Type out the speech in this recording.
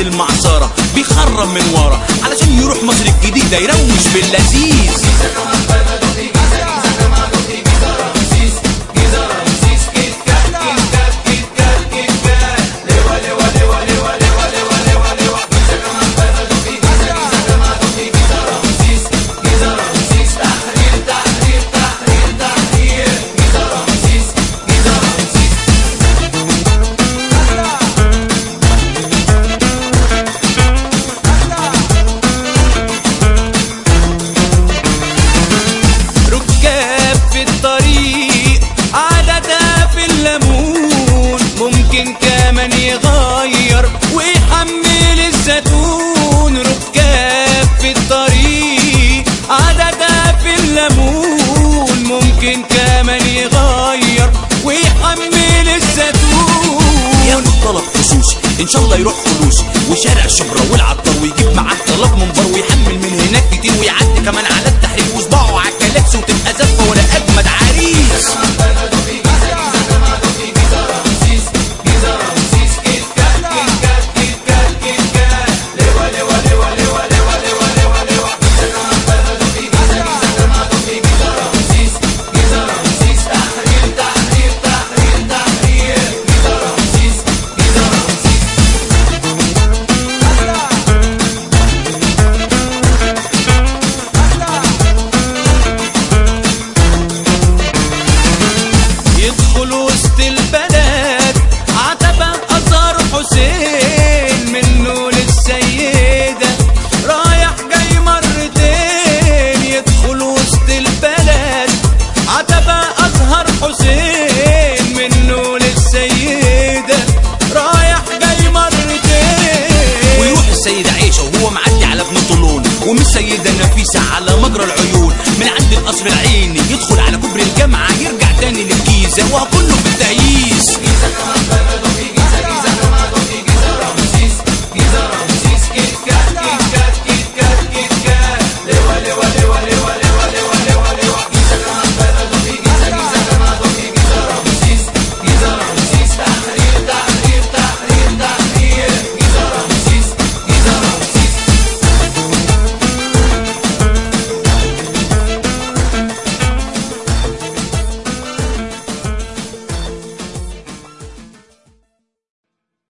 المعصرة بيخرم من ورا علشان يروح مصر الجديدة يروش باللذيذ ركاب في الطريق عددها في الليمون ممكن كمان يغير ويحمل الزيتون ركاب في الطريق عددها في الليمون ممكن كمان يغير ويحمل الزيتون ياخد طلب خصوصي ان شاء الله يروح فلوسي وشارع شبرا والعطار ويجيب معاه طلب منبر ويحمل من هناك كتير ويعدي كمان على التحرير وصباعه على الكلاكس وتبقى زفه ولا اجمد عريس يدخل وسط البلد عتبة أزهر حسين منه للسيدة رايح جاي مرتين يدخل وسط البلد عتبة أزهر حسين منه للسيدة رايح جاي مرتين ويروح السيدة عيشة وهو معدي على ابن طولون ومن السيدة نفيسة على مجرى العيون من عند القصر العيني يدخل على كوبري الجامعة يرجع تاني للجيزة وكله بالتهييس